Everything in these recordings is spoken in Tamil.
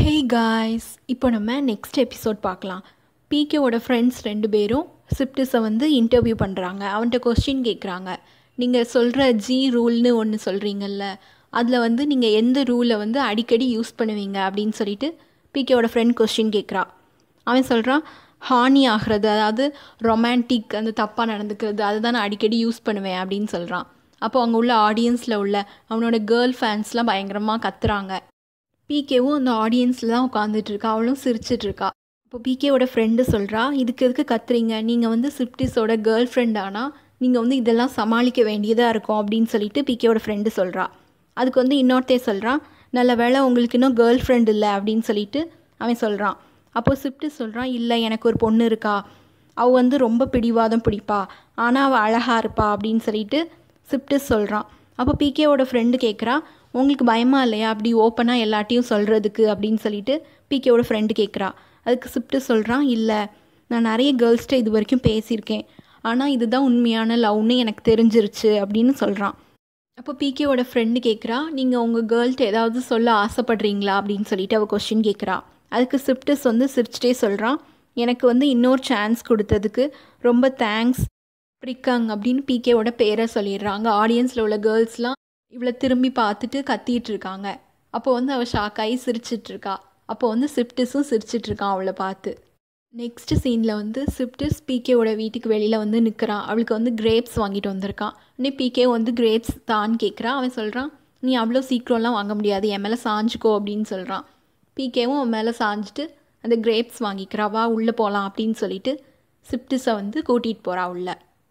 ஹே காய்ஸ் இப்போ நம்ம நெக்ஸ்ட் எபிசோட் பார்க்கலாம் பிகேவோட ஃப்ரெண்ட்ஸ் ரெண்டு பேரும் சிப்டிஸை வந்து இன்டர்வியூ பண்ணுறாங்க அவன்கிட்ட கொஸ்டின் கேட்குறாங்க நீங்கள் சொல்கிற ஜி ரூல்னு ஒன்று சொல்கிறீங்கல்ல அதில் வந்து நீங்கள் எந்த ரூலை வந்து அடிக்கடி யூஸ் பண்ணுவீங்க அப்படின்னு சொல்லிட்டு பிகேவோட ஃப்ரெண்ட் கொஸ்டின் கேட்குறா அவன் சொல்கிறான் ஹானி ஆகிறது அதாவது ரொமான்டிக் அந்த தப்பாக நடந்துக்கிறது அதுதான் நான் அடிக்கடி யூஸ் பண்ணுவேன் அப்படின்னு சொல்கிறான் அப்போ அங்கே உள்ள ஆடியன்ஸில் உள்ள அவனோட கேர்ள் ஃபேன்ஸ்லாம் பயங்கரமாக கத்துறாங்க பிகேவும் அந்த ஆடியன்ஸில் தான் உட்காந்துட்டு இருக்கா அவளும் சிரிச்சிட்டு இருக்கா இப்போ பிகேவோட ஃப்ரெண்டு சொல்கிறா இதுக்கு எதுக்கு கத்துறீங்க நீங்கள் வந்து சிப்டிஸோட கேர்ள் ஃப்ரெண்ட் ஆனால் நீங்கள் வந்து இதெல்லாம் சமாளிக்க வேண்டியதாக இருக்கும் அப்படின்னு சொல்லிட்டு பிகேவோட ஃப்ரெண்டு சொல்கிறா அதுக்கு வந்து இன்னொருத்தே சொல்கிறான் நல்ல வேளை உங்களுக்கு இன்னும் கேர்ள் ஃப்ரெண்ட் இல்லை அப்படின்னு சொல்லிட்டு அவன் சொல்கிறான் அப்போ சிப்டி சொல்கிறான் இல்லை எனக்கு ஒரு பொண்ணு இருக்கா அவள் வந்து ரொம்ப பிடிவாதம் பிடிப்பா ஆனால் அவள் அழகாக இருப்பா அப்படின்னு சொல்லிட்டு சிப்டிஸ் சொல்கிறான் அப்போ பிகேவோட ஃப்ரெண்டு கேட்குறா உங்களுக்கு பயமா இல்லையா அப்படி ஓப்பனாக எல்லாட்டையும் சொல்கிறதுக்கு அப்படின்னு சொல்லிட்டு பிகேவோட ஃப்ரெண்டு கேட்குறா அதுக்கு சிப்ட்டு சொல்கிறான் இல்லை நான் நிறைய கேர்ள்ஸ்கிட்ட இது வரைக்கும் பேசியிருக்கேன் ஆனால் இதுதான் உண்மையான லவ்னு எனக்கு தெரிஞ்சிருச்சு அப்படின்னு சொல்கிறான் அப்போ பிகேவோட ஃப்ரெண்டு கேட்குறா நீங்கள் உங்கள் கேர்ள்கிட்ட ஏதாவது சொல்ல ஆசைப்படுறீங்களா அப்படின்னு சொல்லிட்டு அவள் கொஸ்டின் கேட்குறா அதுக்கு சிப்டஸ் வந்து சிரிச்சிட்டே சொல்கிறான் எனக்கு வந்து இன்னொரு சான்ஸ் கொடுத்ததுக்கு ரொம்ப தேங்க்ஸ் பிரிக்காங் அப்படின்னு பிகேவோட பேரை சொல்லிடுறாங்க ஆடியன்ஸில் உள்ள கேர்ள்ஸ்லாம் இவளை திரும்பி பார்த்துட்டு கத்திட்டு இருக்காங்க அப்போ வந்து அவள் ஷாக்காகி சிரிச்சிட்டு இருக்கா அப்போ வந்து சிப்டிஸும் சிரிச்சிட்டு இருக்கான் அவளை பார்த்து நெக்ஸ்ட் சீனில் வந்து சிப்டிஸ் பிகேவோட வீட்டுக்கு வெளியில் வந்து நிற்கிறான் அவளுக்கு வந்து கிரேப்ஸ் வாங்கிட்டு வந்திருக்கான் உடனே பிகே வந்து கிரேப்ஸ் தான் கேட்குறான் அவன் சொல்கிறான் நீ அவ்வளோ சீக்கிரம்லாம் வாங்க முடியாது என் மேலே சாஞ்சுக்கோ அப்படின்னு சொல்கிறான் பிகேவும் அவன் மேலே சாஞ்சிட்டு அந்த கிரேப்ஸ் வாங்கிக்கிறா வா உள்ளே போகலாம் அப்படின்னு சொல்லிட்டு சிப்டிஸை வந்து கூட்டிகிட்டு போகிறா உள்ள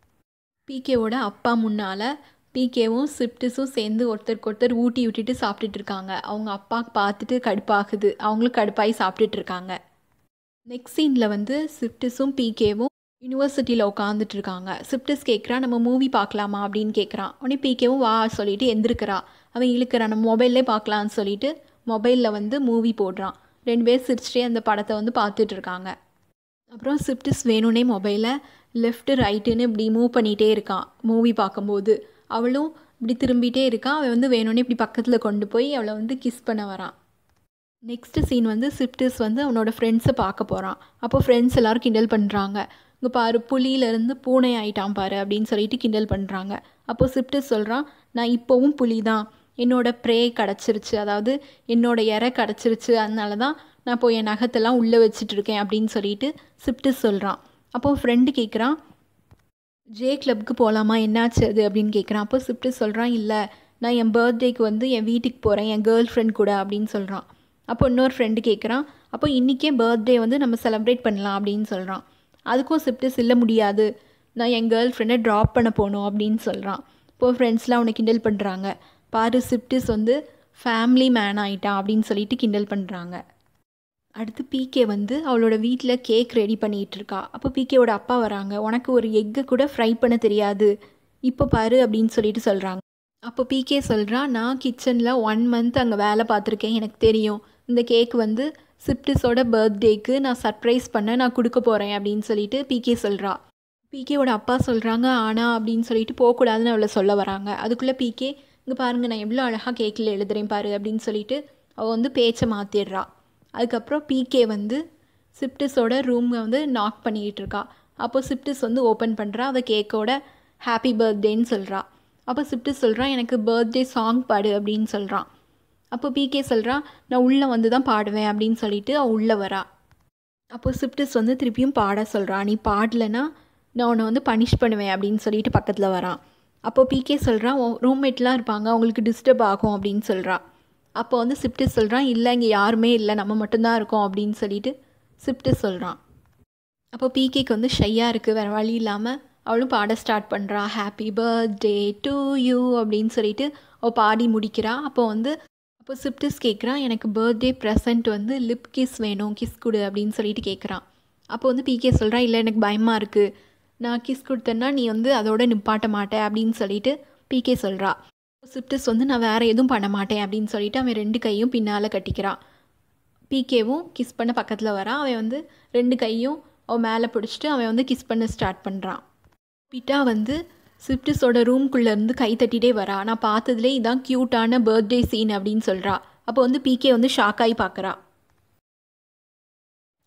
பிகேவோட அப்பா முன்னால் பிகேவும் சிப்டிஸும் சேர்ந்து ஒருத்தருக்கு ஒருத்தர் ஊட்டி விட்டுட்டு சாப்பிட்டுட்டு இருக்காங்க அவங்க அப்பா பார்த்துட்டு கடுப்பாகுது அவங்களும் கடுப்பாகி சாப்பிட்டுட்டு இருக்காங்க நெக்ஸ்ட் சீனில் வந்து சிப்டிஸும் பிகேவும் யூனிவர்சிட்டியில் உட்காந்துட்டு இருக்காங்க சிப்டிஸ் கேட்குறா நம்ம மூவி பார்க்கலாமா அப்படின்னு கேட்குறான் உடனே பிகேவும் வா சொல்லிட்டு எந்திருக்கிறா அவன் இழுக்கிறான் நம்ம மொபைல்லே பார்க்கலான்னு சொல்லிட்டு மொபைலில் வந்து மூவி போடுறான் ரெண்டு பேர் சிரிச்சிட்டே அந்த படத்தை வந்து பார்த்துட்டு இருக்காங்க அப்புறம் சிப்டிஸ் வேணும்னே மொபைலை லெஃப்ட்டு ரைட்டுன்னு இப்படி மூவ் பண்ணிகிட்டே இருக்கான் மூவி பார்க்கும்போது அவளும் இப்படி திரும்பிட்டே இருக்கான் அவன் வந்து வேணும்னே இப்படி பக்கத்தில் கொண்டு போய் அவளை வந்து கிஸ் பண்ண வரான் நெக்ஸ்ட்டு சீன் வந்து சிப்டிஸ் வந்து அவனோட ஃப்ரெண்ட்ஸை பார்க்க போகிறான் அப்போ ஃப்ரெண்ட்ஸ் எல்லோரும் கிண்டல் பண்ணுறாங்க இங்கே பாரு புலியிலேருந்து பூனை ஆயிட்டான் பாரு அப்படின்னு சொல்லிட்டு கிண்டல் பண்ணுறாங்க அப்போது சிப்டிஸ் சொல்கிறான் நான் இப்போவும் புலி தான் என்னோட ப்ரே கிடச்சிருச்சு அதாவது என்னோட இறை கிடச்சிருச்சு அதனால தான் நான் இப்போ என் நகத்தெல்லாம் உள்ளே வச்சுட்டு இருக்கேன் அப்படின்னு சொல்லிட்டு சிப்டிஸ் சொல்கிறான் அப்போது ஃப்ரெண்டு கேட்குறான் ஜே கிளப்புக்கு போகலாமா என்னாச்சு அது அப்படின்னு கேட்குறான் அப்போ சிப்டிஸ் சொல்கிறான் இல்லை நான் என் பர்த்டேக்கு வந்து என் வீட்டுக்கு போகிறேன் என் கேர்ள் ஃப்ரெண்ட் கூட அப்படின்னு சொல்கிறான் அப்போ இன்னொரு ஃப்ரெண்டு கேட்குறான் அப்போ இன்றைக்கே பர்த்டே வந்து நம்ம செலிப்ரேட் பண்ணலாம் அப்படின்னு சொல்கிறான் அதுக்கும் சிப்டிஸ் இல்லை முடியாது நான் என் கேர்ள் ஃப்ரெண்டை ட்ராப் பண்ண போகணும் அப்படின்னு சொல்கிறான் இப்போது ஃப்ரெண்ட்ஸ்லாம் அவனை கிண்டல் பண்ணுறாங்க பாரு சிப்டிஸ் வந்து ஃபேமிலி மேன் ஆகிட்டான் அப்படின்னு சொல்லிட்டு கிண்டல் பண்ணுறாங்க அடுத்து பிகே வந்து அவளோட வீட்டில் கேக் ரெடி பண்ணிகிட்டு இருக்கா அப்போ பிகேவோட அப்பா வராங்க உனக்கு ஒரு எக்கை கூட ஃப்ரை பண்ண தெரியாது இப்போ பாரு அப்படின்னு சொல்லிட்டு சொல்கிறாங்க அப்போ பிகே சொல்கிறா நான் கிச்சனில் ஒன் மந்த் அங்கே வேலை பார்த்துருக்கேன் எனக்கு தெரியும் இந்த கேக் வந்து சிப்டிஸோட பர்த்டேக்கு நான் சர்ப்ரைஸ் பண்ண நான் கொடுக்க போகிறேன் அப்படின்னு சொல்லிட்டு பிகே சொல்கிறா பிகேவோட அப்பா சொல்கிறாங்க ஆனால் அப்படின்னு சொல்லிட்டு போகக்கூடாதுன்னு அவளை சொல்ல வராங்க அதுக்குள்ளே பிகே இங்கே பாருங்கள் நான் எவ்வளோ அழகாக கேக்கில் எழுதுறேன் பாரு அப்படின்னு சொல்லிட்டு அவள் வந்து பேச்சை மாற்றிடுறா அதுக்கப்புறம் பிகே வந்து சிப்டிஸோட ரூமை வந்து நாக் பண்ணிக்கிட்டு இருக்கா அப்போ சிப்டிஸ் வந்து ஓப்பன் பண்ணுறா அவள் கேக்கோட ஹாப்பி பர்த்டேன்னு சொல்கிறா அப்போ சிப்டிஸ் சொல்கிறான் எனக்கு பர்த்டே சாங் பாடு அப்படின்னு சொல்கிறான் அப்போ பிகே சொல்கிறான் நான் உள்ளே வந்து தான் பாடுவேன் அப்படின்னு சொல்லிட்டு அவள் உள்ளே வரா அப்போ சிப்டிஸ் வந்து திருப்பியும் பாட சொல்கிறான் நீ பாடலைன்னா நான் உன்னை வந்து பனிஷ் பண்ணுவேன் அப்படின்னு சொல்லிட்டு பக்கத்தில் வரான் அப்போ பிகே சொல்கிறான் ரூம்மேட்லாம் இருப்பாங்க அவங்களுக்கு டிஸ்டர்ப் ஆகும் அப்படின்னு சொல்கிறா அப்போ வந்து சிப்டிஸ் சொல்கிறான் இல்லை இங்கே யாருமே இல்லை நம்ம மட்டும்தான் இருக்கோம் அப்படின்னு சொல்லிட்டு சிப்டிஸ் சொல்கிறான் அப்போ பிகேக்கு வந்து ஷையாக இருக்குது வேறு வழி இல்லாமல் அவளும் பாட ஸ்டார்ட் பண்ணுறா ஹாப்பி பர்த்டே டு யூ அப்படின்னு சொல்லிட்டு அவள் பாடி முடிக்கிறா அப்போ வந்து அப்போ சிப்டிஸ் கேட்குறான் எனக்கு பர்த்டே ப்ரெசண்ட் வந்து லிப் கிஸ் வேணும் கிஸ் கொடு அப்படின்னு சொல்லிட்டு கேட்குறான் அப்போ வந்து பிகே சொல்கிறான் இல்லை எனக்கு பயமாக இருக்குது நான் கிஸ் கொடுத்தேன்னா நீ வந்து அதோட நிப்பாட்ட மாட்டேன் அப்படின்னு சொல்லிட்டு பிகே சொல்கிறா சிப்டிஸ் வந்து நான் வேறு எதுவும் பண்ண மாட்டேன் அப்படின்னு சொல்லிட்டு அவன் ரெண்டு கையும் பின்னால் கட்டிக்கிறான் பிகேவும் கிஸ் பண்ண பக்கத்தில் வரான் அவன் வந்து ரெண்டு கையும் அவன் மேலே பிடிச்சிட்டு அவன் வந்து கிஸ் பண்ண ஸ்டார்ட் பண்ணுறான் பிட்டா வந்து சிப்டிஸோட ரூம்குள்ளே இருந்து கை தட்டிகிட்டே வரா நான் பார்த்ததுலே இதான் க்யூட்டான பர்த்டே சீன் அப்படின்னு சொல்கிறா அப்போ வந்து பிகே வந்து ஷாக்காகி பார்க்குறா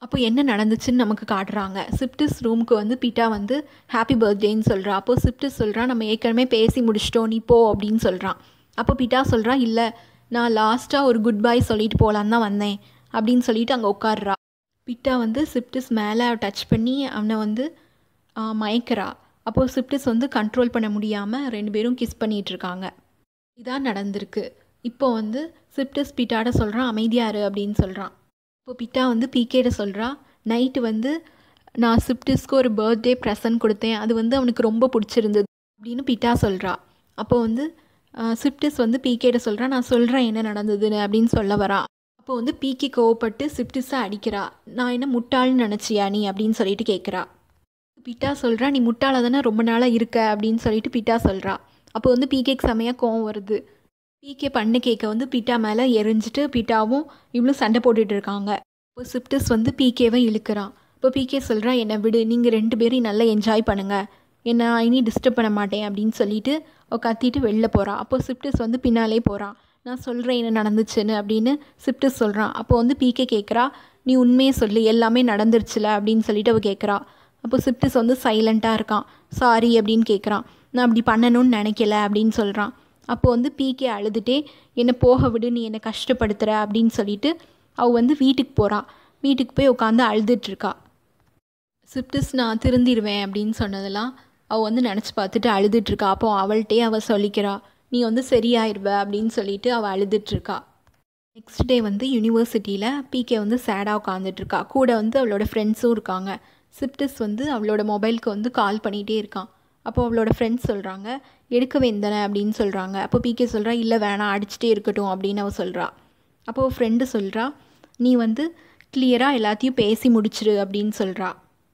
அப்போ என்ன நடந்துச்சுன்னு நமக்கு காட்டுறாங்க சிப்டிஸ் ரூமுக்கு வந்து பீட்டா வந்து ஹாப்பி பர்த்டேன்னு சொல்கிறா அப்போ சிப்டிஸ் சொல்கிறான் நம்ம ஏற்கனவே பேசி முடிச்சிட்டோம் நீ போ அப்படின்னு சொல்கிறான் அப்போ பீட்டா சொல்கிறான் இல்லை நான் லாஸ்ட்டாக ஒரு குட் பை சொல்லிட்டு போகலான்னு தான் வந்தேன் அப்படின்னு சொல்லிட்டு அங்கே உட்காடுறா பிட்டா வந்து சிப்டிஸ் மேலே டச் பண்ணி அவனை வந்து மயக்கிறா அப்போது சிப்டிஸ் வந்து கண்ட்ரோல் பண்ண முடியாமல் ரெண்டு பேரும் கிஸ் பண்ணிகிட்டு இருக்காங்க இதான் நடந்திருக்கு இப்போ வந்து சிப்டிஸ் பிட்டாட சொல்கிறான் அமைதியாரு அப்படின்னு சொல்கிறான் இப்போ பிட்டா வந்து பிகேட சொல்கிறா நைட்டு வந்து நான் சிப்டிஸ்க்கு ஒரு பர்த்டே ப்ரெசன்ட் கொடுத்தேன் அது வந்து அவனுக்கு ரொம்ப பிடிச்சிருந்தது அப்படின்னு பிட்டா சொல்கிறா அப்போ வந்து சிப்டிஸ் வந்து பிகேட சொல்கிறா நான் சொல்கிறேன் என்ன நடந்ததுன்னு அப்படின்னு சொல்ல வரா அப்போ வந்து பிகே கோவப்பட்டு சிப்டிஸை அடிக்கிறா நான் என்ன முட்டாள்னு நினச்சியா நீ அப்படின்னு சொல்லிட்டு கேட்குறா பிட்டா சொல்கிறா நீ முட்டாள தானே ரொம்ப நாளாக இருக்க அப்படின்னு சொல்லிட்டு பிட்டா சொல்கிறா அப்போ வந்து பிகேக்கு செமையாக கோவம் வருது பிகே பண்ண கேக்க வந்து பிட்டா மேலே எரிஞ்சிட்டு பிட்டாவும் இவ்வளோ சண்டை போட்டுட்டு இருக்காங்க இப்போ சிப்டிஸ் வந்து பிகேவை இழுக்கிறான் இப்போ பிகே சொல்கிறா என்னை விடு நீங்கள் ரெண்டு பேரும் நல்லா என்ஜாய் பண்ணுங்கள் என்ன இனி டிஸ்டர்ப் பண்ண மாட்டேன் அப்படின்னு சொல்லிட்டு அவ கத்திட்டு வெளில போகிறான் அப்போ சிப்டிஸ் வந்து பின்னாலே போகிறான் நான் சொல்கிறேன் என்ன நடந்துச்சுன்னு அப்படின்னு சிப்டிஸ் சொல்கிறான் அப்போ வந்து பிகே கேட்குறா நீ உண்மையை சொல்லு எல்லாமே நடந்துருச்சுல அப்படின்னு சொல்லிட்டு அவ கேட்குறா அப்போ சிப்டிஸ் வந்து சைலண்ட்டாக இருக்கான் சாரி அப்படின்னு கேட்குறான் நான் அப்படி பண்ணணும்னு நினைக்கல அப்படின்னு சொல்கிறான் அப்போ வந்து பிகே அழுதுகிட்டே என்னை போக விடு நீ என்னை கஷ்டப்படுத்துகிற அப்படின்னு சொல்லிட்டு அவள் வந்து வீட்டுக்கு போகிறா வீட்டுக்கு போய் உட்காந்து அழுதுட்ருக்கா சிப்டிஸ் நான் திருந்திடுவேன் அப்படின்னு சொன்னதெல்லாம் அவள் வந்து நினச்சி பார்த்துட்டு அழுதுட்ருக்கா அப்போ அவள்கிட்டே அவள் சொல்லிக்கிறா நீ வந்து சரியாயிருவ அப்படின்னு சொல்லிட்டு அவள் அழுதுட்ருக்கா நெக்ஸ்ட் டே வந்து யூனிவர்சிட்டியில் பிகே வந்து சேடாக உட்காந்துட்ருக்கா கூட வந்து அவளோட ஃப்ரெண்ட்ஸும் இருக்காங்க சிப்டிஸ் வந்து அவளோட மொபைலுக்கு வந்து கால் பண்ணிகிட்டே இருக்கான் அப்போ அவளோட ஃப்ரெண்ட்ஸ் சொல்கிறாங்க எடுக்க வேந்தன அப்படின்னு சொல்கிறாங்க அப்போ பிகே சொல்கிறா இல்லை வேணாம் அடிச்சுட்டே இருக்கட்டும் அப்படின்னு அவள் சொல்கிறா அப்போது ஃப்ரெண்டு சொல்கிறா நீ வந்து கிளியராக எல்லாத்தையும் பேசி முடிச்சிரு அப்படின்னு சொல்கிறா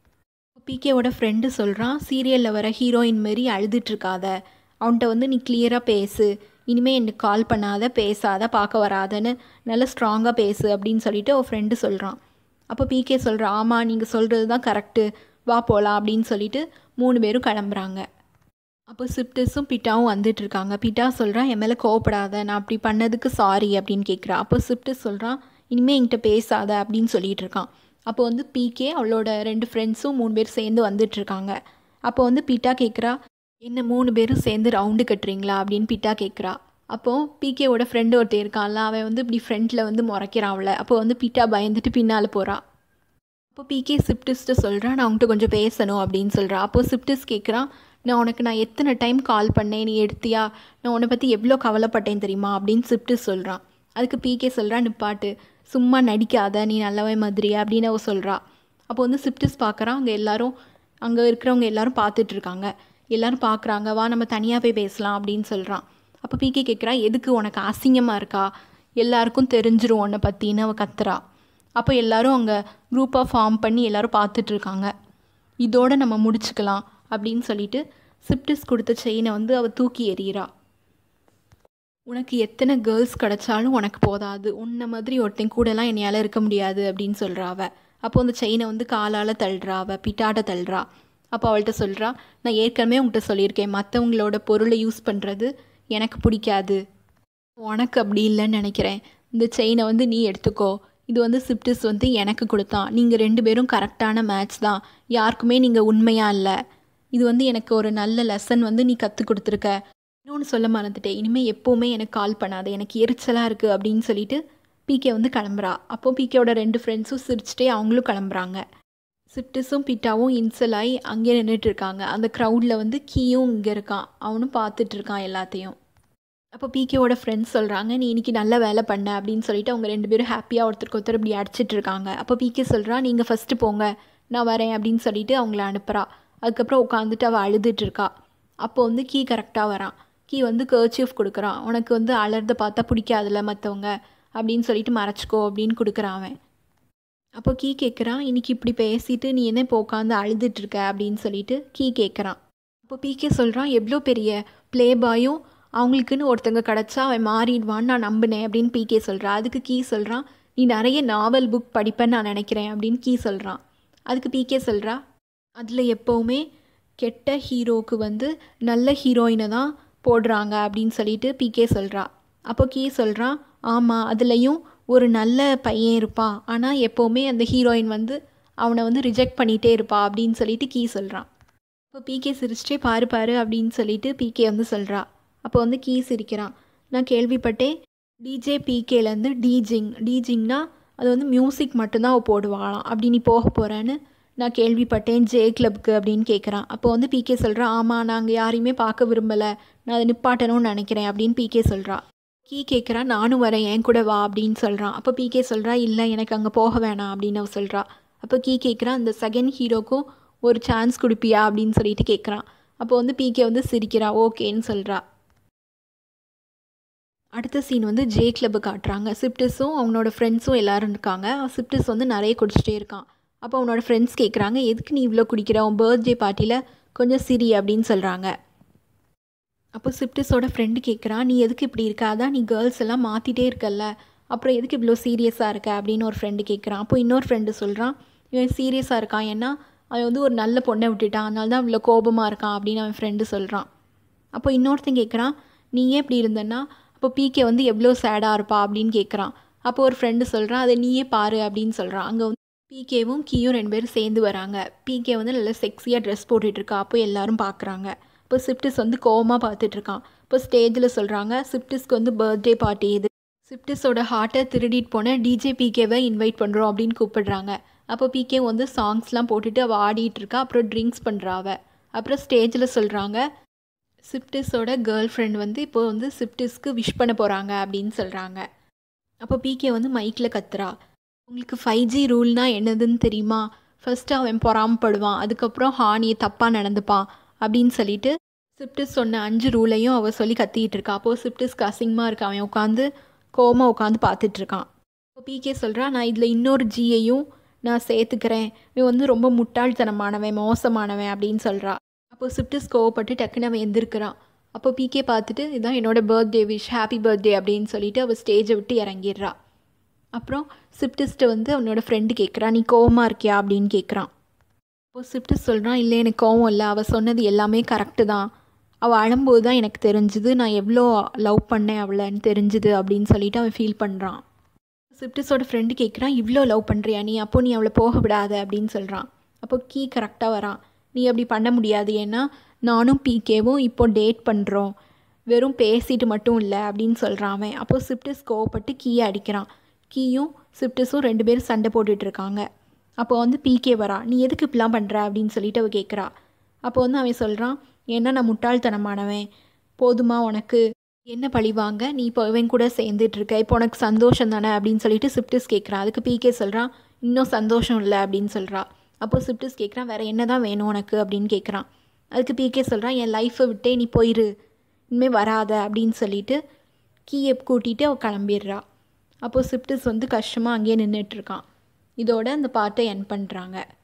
பிகேவோட ஃப்ரெண்டு சொல்கிறான் சீரியலில் வர ஹீரோயின் மாரி அழுதுட்ருக்காத அவன்கிட்ட வந்து நீ கிளியராக பேசு இனிமேல் எனக்கு கால் பண்ணாத பேசாத பார்க்க வராதன்னு நல்லா ஸ்ட்ராங்காக பேசு அப்படின்னு சொல்லிட்டு அவள் ஃப்ரெண்டு சொல்கிறான் அப்போ பிகே சொல்கிறா ஆமாம் நீங்கள் சொல்கிறது தான் கரெக்டு வா போகலாம் அப்படின்னு சொல்லிட்டு மூணு பேரும் கிளம்புறாங்க அப்போ சிப்டிஸும் பிட்டாவும் வந்துட்டு இருக்காங்க பிட்டா சொல்கிறான் என் மேலே கோவப்படாத நான் அப்படி பண்ணதுக்கு சாரி அப்படின்னு கேட்குறா அப்போ சிப்டிஸ் சொல்கிறான் இனிமேல் என்கிட்ட பேசாத அப்படின்னு சொல்லிட்டு இருக்கான் அப்போ வந்து பிகே அவளோட ரெண்டு ஃப்ரெண்ட்ஸும் மூணு பேர் சேர்ந்து வந்துட்டுருக்காங்க அப்போ வந்து பிட்டா கேட்குறா என்ன மூணு பேரும் சேர்ந்து ரவுண்டு கட்டுறீங்களா அப்படின்னு பிட்டா கேட்குறா அப்போது பிகேவோட ஃப்ரெண்டு ஒருத்தர் இருக்கான்ல அவன் வந்து இப்படி ஃப்ரெண்டில் வந்து முறைக்கிறான் அவளை அப்போ வந்து பிட்டா பயந்துட்டு பின்னால் போகிறா அப்போ பிகே சிப்டிஸ்ட்டு சொல்கிறான் நான் உன்கிட்ட கொஞ்சம் பேசணும் அப்படின்னு சொல்கிறா அப்போ சிப்டிஸ் கேட்குறான் நான் உனக்கு நான் எத்தனை டைம் கால் பண்ணேன் நீ எடுத்தியா நான் உன்னை பற்றி எவ்வளோ கவலைப்பட்டேன் தெரியுமா அப்படின்னு சிப்டிஸ் சொல்கிறான் அதுக்கு பிகே சொல்கிறான் நிப்பாட்டு சும்மா நடிக்காத நீ நல்லவே மாதிரியா அப்படின்னு அவ சொல்கிறா அப்போ வந்து சிப்டிஸ் பார்க்குறான் அங்கே எல்லாரும் அங்கே இருக்கிறவங்க எல்லாரும் பார்த்துட்ருக்காங்க எல்லாரும் பார்க்குறாங்க வா நம்ம தனியாக போய் பேசலாம் அப்படின்னு சொல்கிறான் அப்போ பிகே கேட்குறா எதுக்கு உனக்கு அசிங்கமாக இருக்கா எல்லாருக்கும் தெரிஞ்சிரும் உன்னை பற்றின்னு அவள் கத்துறா அப்போ எல்லாரும் அங்கே குரூப்பாக ஃபார்ம் பண்ணி எல்லாரும் பார்த்துட்ருக்காங்க இதோட நம்ம முடிச்சுக்கலாம் அப்படின்னு சொல்லிட்டு சிப்டிஸ் கொடுத்த செயினை வந்து அவள் தூக்கி எறிகிறா உனக்கு எத்தனை கேர்ள்ஸ் கிடச்சாலும் உனக்கு போதாது உன்னை மாதிரி ஒருத்தன் கூடலாம் என்னையால் இருக்க முடியாது அப்படின்னு சொல்கிறா அவ அப்போ அந்த செயினை வந்து காலால் தள்ளுறா அவ பிட்டாட்ட தள்ளுறா அப்போ அவள்கிட்ட சொல்கிறா நான் ஏற்கனவே உங்கள்கிட்ட சொல்லியிருக்கேன் மற்றவங்களோட பொருளை யூஸ் பண்ணுறது எனக்கு பிடிக்காது உனக்கு அப்படி இல்லைன்னு நினைக்கிறேன் இந்த செயினை வந்து நீ எடுத்துக்கோ இது வந்து சிப்டிஸ் வந்து எனக்கு கொடுத்தான் நீங்கள் ரெண்டு பேரும் கரெக்டான மேட்ச் தான் யாருக்குமே நீங்கள் உண்மையாக இல்லை இது வந்து எனக்கு ஒரு நல்ல லெசன் வந்து நீ கற்றுக் கொடுத்துருக்க இன்னொன்று சொல்ல மறந்துட்டேன் இனிமேல் எப்போவுமே எனக்கு கால் பண்ணாத எனக்கு எரிச்சலாக இருக்குது அப்படின்னு சொல்லிட்டு பிகே வந்து கிளம்புறா அப்போது பிகேவோட ரெண்டு ஃப்ரெண்ட்ஸும் சிரிச்சிட்டே அவங்களும் கிளம்புறாங்க சிப்டிஸும் பிட்டாவும் இன்சல் ஆகி அங்கேயே நின்றுட்டு இருக்காங்க அந்த க்ரௌடில் வந்து கீயும் இங்கே இருக்கான் அவனும் பார்த்துட்டு இருக்கான் எல்லாத்தையும் அப்போ பிகேவோட ஃப்ரெண்ட்ஸ் சொல்கிறாங்க நீ இன்னைக்கு நல்ல வேலை பண்ண அப்படின்னு சொல்லிட்டு அவங்க ரெண்டு பேரும் ஹாப்பியாக ஒருத்தருக்கு ஒருத்தர் இப்படி அடிச்சிட்டு இருக்காங்க அப்போ பிகே சொல்கிறா நீங்கள் ஃபஸ்ட்டு போங்க நான் வரேன் அப்படின்னு சொல்லிட்டு அவங்கள அனுப்புகிறா அதுக்கப்புறம் உட்காந்துட்டு அவள் அழுதுட்டு இருக்கா அப்போ வந்து கீ கரெக்டாக வரான் கீ வந்து கர்ச்சீஃப் கொடுக்குறான் உனக்கு வந்து அலறத பார்த்தா பிடிக்காதுல்ல மற்றவங்க அப்படின்னு சொல்லிட்டு மறைச்சிக்கோ அப்படின்னு கொடுக்குறான் அவன் அப்போ கீ கேட்குறான் இன்னைக்கு இப்படி பேசிட்டு நீ என்ன இப்போ உட்காந்து அழுதுட்டு இருக்க அப்படின்னு சொல்லிட்டு கீ கேட்குறான் அப்போ பிகே சொல்கிறான் எவ்வளோ பெரிய ப்ளே பாயும் அவங்களுக்குன்னு ஒருத்தங்க கிடச்சா அவன் மாறிடுவான்னு நான் நம்பினேன் அப்படின்னு பிகே சொல்கிறான் அதுக்கு கீ சொல்கிறான் நீ நிறைய நாவல் புக் படிப்பேன்னு நான் நினைக்கிறேன் அப்படின்னு கீ சொல்கிறான் அதுக்கு பிகே சொல்கிறா அதில் எப்போவுமே கெட்ட ஹீரோவுக்கு வந்து நல்ல ஹீரோயினை தான் போடுறாங்க அப்படின்னு சொல்லிட்டு பிகே சொல்கிறா அப்போ கீ சொல்கிறான் ஆமாம் அதுலேயும் ஒரு நல்ல பையன் இருப்பான் ஆனால் எப்போவுமே அந்த ஹீரோயின் வந்து அவனை வந்து ரிஜெக்ட் பண்ணிகிட்டே இருப்பா அப்படின்னு சொல்லிட்டு கீ சொல்கிறான் இப்போ பிகே சிரிச்சிட்டே பாரு பாரு அப்படின்னு சொல்லிட்டு பிகே வந்து சொல்கிறா அப்போ வந்து கீ சிரிக்கிறான் நான் கேள்விப்பட்டேன் டிஜே பிகேலேருந்து டீஜிங் டீஜிங்னா அது வந்து மியூசிக் மட்டும்தான் அவள் போடுவாளாம் அப்படி நீ போக போகிறேன்னு நான் கேள்விப்பட்டேன் ஜே கிளப்க்கு அப்படின்னு கேட்குறான் அப்போ வந்து பிகே சொல்கிறான் ஆமாம் நாங்கள் யாரையுமே பார்க்க விரும்பலை நான் அதை நிப்பாட்டணும்னு நினைக்கிறேன் அப்படின்னு பிகே சொல்கிறா கீ கேட்குறா நானும் வரேன் என் கூட வா அப்படின்னு சொல்கிறான் அப்போ பிகே சொல்கிறா இல்லை எனக்கு அங்கே போக வேணாம் அப்படின்னு அவ சொல்கிறா அப்போ கீ கேட்குறான் அந்த செகண்ட் ஹீரோக்கும் ஒரு சான்ஸ் கொடுப்பியா அப்படின்னு சொல்லிட்டு கேட்குறான் அப்போ வந்து பிகே வந்து சிரிக்கிறா ஓகேன்னு சொல்கிறா அடுத்த சீன் வந்து ஜே கிளப்பு காட்டுறாங்க சிப்டிஸும் அவனோட ஃப்ரெண்ட்ஸும் எல்லோரும் இருக்காங்க சிப்டிஸ் வந்து நிறைய குடிச்சிட்டே இருக்கான் அப்போ அவனோட ஃப்ரெண்ட்ஸ் கேட்குறாங்க எதுக்கு நீ இவ்வளோ குடிக்கிற உன் பர்த்டே பார்ட்டியில் கொஞ்சம் சிரி அப்படின்னு சொல்கிறாங்க அப்போ சிப்டிஸோட ஃப்ரெண்டு கேட்குறான் நீ எதுக்கு இப்படி இருக்க அதான் நீ கேர்ள்ஸ் எல்லாம் மாற்றிட்டே இருக்கல்ல அப்புறம் எதுக்கு இவ்வளோ சீரியஸாக இருக்க அப்படின்னு ஒரு ஃப்ரெண்டு கேட்குறான் அப்போ இன்னொரு ஃப்ரெண்டு சொல்கிறான் இவன் சீரியஸாக இருக்கான் ஏன்னா அவன் வந்து ஒரு நல்ல பொண்ணை விட்டுட்டான் அதனால தான் இவ்வளோ கோபமாக இருக்கான் அப்படின்னு அவன் ஃப்ரெண்டு சொல்கிறான் அப்போ இன்னொருத்தன் கேட்குறான் நீ ஏன் இப்படி இருந்தன்னா அப்போ பிகே வந்து எவ்வளோ சேடாக இருப்பா அப்படின்னு கேட்குறான் அப்போ ஒரு ஃப்ரெண்டு சொல்கிறான் அதை நீயே பாரு அப்படின்னு சொல்கிறான் அங்கே வந்து பிகேவும் கீயும் ரெண்டு பேரும் சேர்ந்து வராங்க பிகே வந்து நல்லா செக்ஸியாக ட்ரெஸ் போட்டுட்ருக்கா அப்போ எல்லாரும் பார்க்குறாங்க இப்போ சிப்டிஸ் வந்து கோவமாக பார்த்துட்ருக்கான் இப்போ ஸ்டேஜில் சொல்கிறாங்க சிப்டிஸ்க்கு வந்து பர்த்டே பார்ட்டி இது சிப்டிஸோட ஹார்ட்டை திருடிட்டு போன டிஜே பிகேவை இன்வைட் பண்ணுறோம் அப்படின்னு கூப்பிடுறாங்க அப்போ பிகே வந்து சாங்ஸ்லாம் போட்டுட்டு அவள் ஆடிட்டு இருக்கா அப்புறம் ட்ரிங்க்ஸ் பண்ணுறா அவள் அப்புறம் ஸ்டேஜில் சொல்கிறாங்க சிப்டிஸோட கேர்ள் ஃப்ரெண்ட் வந்து இப்போ வந்து சிப்டிஸ்க்கு விஷ் பண்ண போகிறாங்க அப்படின்னு சொல்கிறாங்க அப்போ பிகே வந்து மைக்கில் கத்துறா உங்களுக்கு ஃபைவ் ஜி ரூல்னா என்னதுன்னு தெரியுமா ஃபஸ்ட்டு அவன் பொறாமப்படுவான் அதுக்கப்புறம் ஹானியை தப்பாக நடந்துப்பான் அப்படின்னு சொல்லிட்டு சிப்டிஸ் சொன்ன அஞ்சு ரூலையும் அவள் சொல்லி கத்திக்கிட்டு இருக்கா அப்போது சிப்டிஸ்க்கு அசிங்கமாக இருக்கா அவன் உட்காந்து கோமா உட்காந்து பார்த்துட்ருக்கான் இப்போ பிகே சொல்கிறா நான் இதில் இன்னொரு ஜியையும் நான் சேர்த்துக்கிறேன் இவன் வந்து ரொம்ப முட்டாள்தனமானவன் மோசமானவன் அப்படின்னு சொல்கிறா அப்போ சிப்டிஸ் கோவப்பட்டு டக்குன்னு அவன் எந்திருக்கிறான் அப்போ பிகே பார்த்துட்டு இதுதான் என்னோட பர்த்டே விஷ் ஹாப்பி பர்த்டே அப்படின்னு சொல்லிட்டு அவள் ஸ்டேஜை விட்டு இறங்கிடுறா அப்புறம் சிப்டிஸ்ட்டை வந்து அவனோட ஃப்ரெண்டு கேட்குறா நீ கோவமாக இருக்கியா அப்படின்னு கேட்குறான் அப்போது சிப்டிஸ் சொல்கிறான் இல்லை எனக்கு கோவம் இல்லை அவள் சொன்னது எல்லாமே கரெக்டு தான் அவள் அழும்போது தான் எனக்கு தெரிஞ்சுது நான் எவ்வளோ லவ் பண்ணேன் அவளைன்னு தெரிஞ்சுது அப்படின்னு சொல்லிட்டு அவன் ஃபீல் பண்ணுறான் சிப்டிஸோட ஃப்ரெண்டு கேட்குறான் இவ்வளோ லவ் பண்ணுறியா நீ அப்போ நீ அவளை போக விடாத அப்படின்னு சொல்கிறான் அப்போ கீ கரெக்டாக வரான் நீ அப்படி பண்ண முடியாது ஏன்னா நானும் பிகேவும் இப்போ டேட் பண்ணுறோம் வெறும் பேசிட்டு மட்டும் இல்லை அப்படின்னு சொல்கிறான் அவன் அப்போது சிப்டிஸ் கோவப்பட்டு கீயை அடிக்கிறான் கீயும் சிப்டிஸும் ரெண்டு பேரும் சண்டை போட்டுட்ருக்காங்க அப்போ வந்து பிகே வரா நீ எதுக்கு இப்படிலாம் பண்ணுற அப்படின்னு சொல்லிட்டு அவள் கேட்குறா அப்போ வந்து அவன் சொல்கிறான் ஏன்னா நான் முட்டாள்தனமானவன் போதுமா உனக்கு என்ன பழிவாங்க நீ இப்போ இவன் கூட சேர்ந்துட்ருக்க இப்போ உனக்கு சந்தோஷம் தானே அப்படின்னு சொல்லிட்டு சிப்டிஸ் கேட்குறான் அதுக்கு பிகே சொல்கிறான் இன்னும் சந்தோஷம் இல்லை அப்படின்னு சொல்கிறா அப்போ சிப்டிஸ் கேட்குறான் வேறு என்ன தான் வேணும் உனக்கு அப்படின்னு கேட்குறான் அதுக்கு பிகே சொல்கிறான் என் லைஃப்பை விட்டே நீ போயிரு இனிமேல் வராத அப்படின்னு சொல்லிட்டு கீயை கூட்டிகிட்டு அவள் கிளம்பிடுறா அப்போது சிப்டிஸ் வந்து கஷ்டமாக அங்கேயே நின்றுட்டுருக்கான் இதோட அந்த பாட்டை என் பண்ணுறாங்க